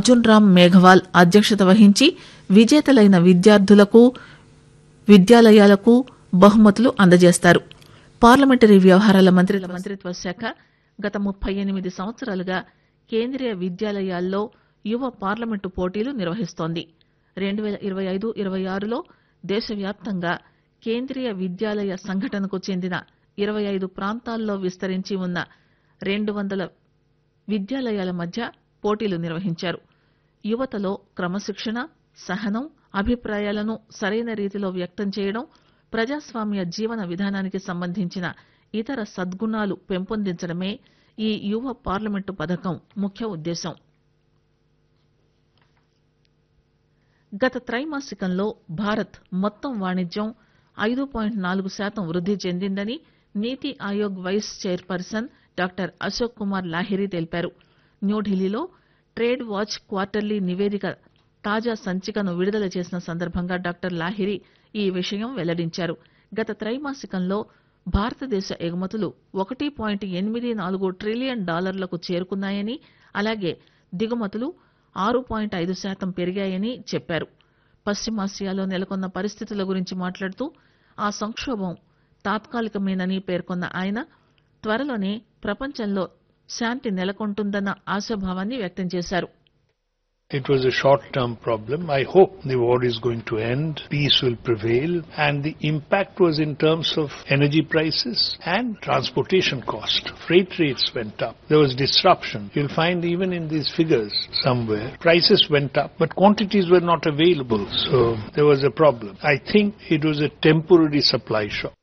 అర్జున్ రామ్ మేఘవాల్ అధ్యక్షత వహించి విజేతలైన విద్యార్థులకు విద్యాలయాలకు బహుమతులు అందజేస్తారు పార్లమెంటరీ వ్యవహారాల మంత్రిత్వ మంత్రిత్వ శాఖ గత ముప్పై ఎనిమిది సంవత్సరాలుగా కేంద్రీయ విద్యాలయాల్లో యువ పార్లమెంటు పోటీలు నిర్వహిస్తోంది రెండు పేల ఇరవై ఐదు ఇరవై ఆరులో దేశవ్యాప్తంగా కేంద్రీయ విద్యాలయ సంఘటనకు చెందిన ఇరవై ఐదు ప్రాంతాల్లో విస్తరించి ఉన్న రెండు వందల విద్యాలయాల మధ్య పోటీలు నిర్వహించారు యువతలో క్రమశిక్షణ సహనం అభిప్రాయాలను సరైన రీతిలో వ్యక్తం చేయడం ప్రజాస్వామ్య జీవన విధానానికి సంబంధించిన ఇతర సద్గుణాలు పెంపొందించడమే ఈ యువ పార్లమెంటు పథకం ముఖ్య ఉద్దేశం గత త్రైమాసికంలో భారత్ మొత్తం వాణిజ్యం ఐదు పాయింట్ నాలుగు శాతం వృద్ది చెందిందని NITI Aayog vice chairperson doctor Ashok Kumar Lahiri తెలిపారు న్యూఢిల్లీలో ట్రేడ్ వాచ్ క్వార్టర్లీ నివేదిక తాజా సంచికను విడుదల చేసిన సందర్భంగా డాక్టర్ లాహిరి ఈ విషయం వెల్లడించారు గత త్రైమాసికంలో భారతదేశ ఎగుమతులు ఒకటి పాయింట్ ఎనిమిది నాలుగు ట్రిలియన్ డాలర్లకు చేరుకున్నాయని అలాగే దిగుమతులు ఆరు పాయింట్ ఐదు శాతం పెరిగాయని చెప్పారు పశ్చిమాసియాలో నెలకొన్న పరిస్థితుల గురించి మాట్లాడుతూ ఆ సంక్షోభం తాత్కాలికమేనని పేర్కొన్న ఆయన త్వరలోనే ప్రపంచంలో శాంతి నెలకొంటుందన్న ఆశాభావాన్ని వ్యక్తం చేశారు It was a short term problem. I hope the war is going to end, peace will prevail, and the impact was in terms of energy prices and transportation cost. Freight rates went up. There was disruption. You'll find even in these figures somewhere, prices went up, but quantities were not available. So there was a problem. I think it was a temporary supply shock.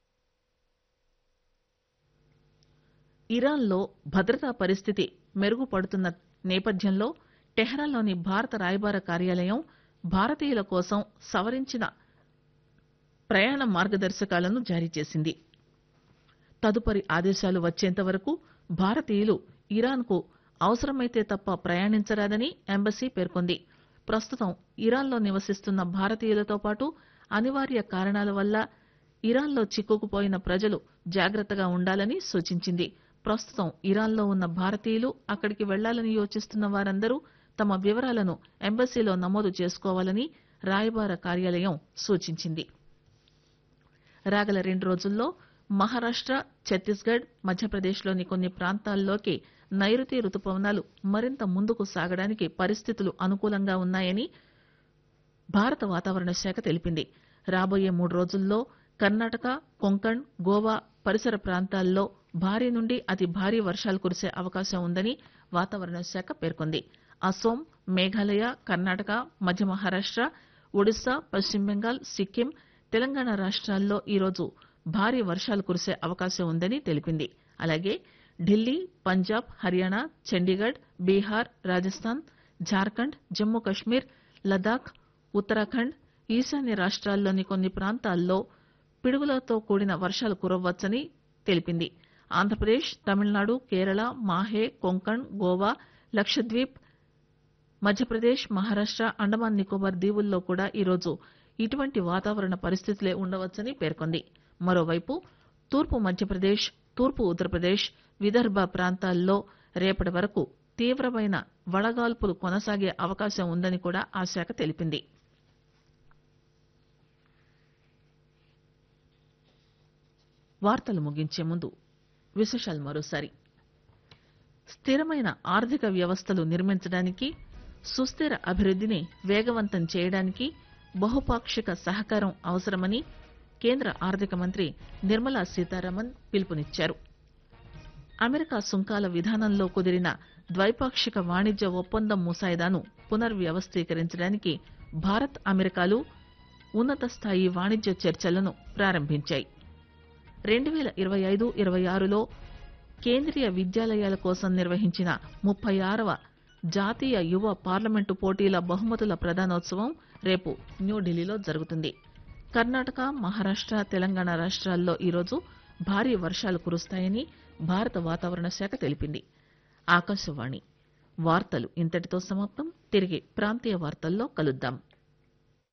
ఇరాన్లో భద్రతా పరిస్థితి మెరుగుపడుతున్న నేపథ్యంలో టెహ్రాన్లోని భారత రాయబార కార్యాలయం భారతీయుల కోసం సవరించిన ప్రయాణ మార్గదర్శకాలను జారీ చేసింది తదుపరి ఆదేశాలు వచ్చేంత వరకు భారతీయులు ఇరాన్కు అవసరమైతే తప్ప ప్రయాణించరాదని ఎంబసీ పేర్కొంది ప్రస్తుతం ఇరాన్లో నివసిస్తున్న భారతీయులతో పాటు అనివార్య కారణాల వల్ల ఇరాన్లో చిక్కుకుపోయిన ప్రజలు జాగ్రత్తగా ఉండాలని సూచించింది ప్రస్తుతం ఇరాన్లో ఉన్న భారతీయులు అక్కడికి వెళ్లాలని యోచిస్తున్న వారందరూ తమ వివరాలను ఎంబసీలో నమోదు చేసుకోవాలని రాయబార కార్యాలయం సూచించింది రాగల రెండు రోజుల్లో మహారాష్ట ఛత్తీస్గఢ్ మధ్యప్రదేశ్లోని కొన్ని ప్రాంతాల్లోకి నైరుతి రుతుపవనాలు మరింత ముందుకు సాగడానికి పరిస్థితులు అనుకూలంగా ఉన్నాయని భారత వాతావరణ శాఖ తెలిపింది రాబోయే మూడు రోజుల్లో కర్ణాటక కొంకణ్ గోవా పరిసర ప్రాంతాల్లో భారీ నుండి అతి భారీ వర్షాలు కురిసే అవకాశం ఉందని వాతావరణ శాఖ పేర్కొంది అసోం మేఘాలయ కర్ణాటక మధ్య మహారాష్ట ఒడిశా పశ్చిమ బెంగాల్ సిక్కిం తెలంగాణ రాష్ట్రాల్లో ఈరోజు భారీ వర్షాలు కురిసే అవకాశం ఉందని తెలిపింది అలాగే ఢిల్లీ పంజాబ్ హర్యానా చండీగఢ్ బీహార్ రాజస్థాన్ జార్ఖండ్ జమ్మూ కశ్మీర్ లదాఖ్ ఉత్తరాఖండ్ ఈశాన్య రాష్ట్రాల్లోని కొన్ని ప్రాంతాల్లో పిడుగులతో కూడిన వర్షాలు కురవ్వచ్చని తెలిపింది ఆంధ్రప్రదేశ్ తమిళనాడు కేరళ మాహే కొంకణ్ గోవా లక్షద్వీప్ మధ్యప్రదేశ్ మహారాష్ట అండమాన్ నికోబార్ దీవుల్లో కూడా ఈరోజు ఇటువంటి వాతావరణ పరిస్థితులే ఉండవచ్చని పేర్కొంది మరోవైపు తూర్పు మధ్యప్రదేశ్ తూర్పు ఉత్తరప్రదేశ్ విదర్భ ప్రాంతాల్లో రేపటి వరకు తీవ్రమైన వడగాల్పులు కొనసాగే అవకాశం ఉందని కూడా ఆ శాఖ తెలిపింది వార్తలు ముగించే ముందు విశేషాలు మరోసారి స్థిరమైన ఆర్థిక వ్యవస్థలు నిర్మించడానికి సుస్థిర అభివృద్దిని వేగవంతం చేయడానికి బహుపాక్షిక సహకారం అవసరమని కేంద్ర ఆర్థిక మంత్రి నిర్మలా సీతారామన్ పిలుపునిచ్చారు అమెరికా సుంకాల విధానంలో కుదిరిన ద్వైపాక్షిక వాణిజ్య ఒప్పందం ముసాయిదాను పునర్వ్యవస్థీకరించడానికి భారత్ అమెరికాలు ఉన్నత స్థాయి వాణిజ్య చర్చలను ప్రారంభించాయి రెండు వేల ఇరవై ఐదు ఇరవై ఆరులో కేంద్రీయ విద్యాలయాల కోసం నిర్వహించిన ముప్పై ఆరవ జాతీయ యువ పార్లమెంటు పోటీల బహుమతుల ప్రదానోత్సవం రేపు న్యూఢిల్లీలో జరుగుతుంది కర్ణాటక మహారాష్ట తెలంగాణ రాష్ట్రాల్లో ఈరోజు భారీ వర్షాలు కురుస్తాయని భారత వాతావరణ శాఖ తెలిపింది ఆకాశవాణి వార్తలు ఇంతటితో సమాప్తం తిరిగి ప్రాంతీయ వార్తల్లో కలుద్దాం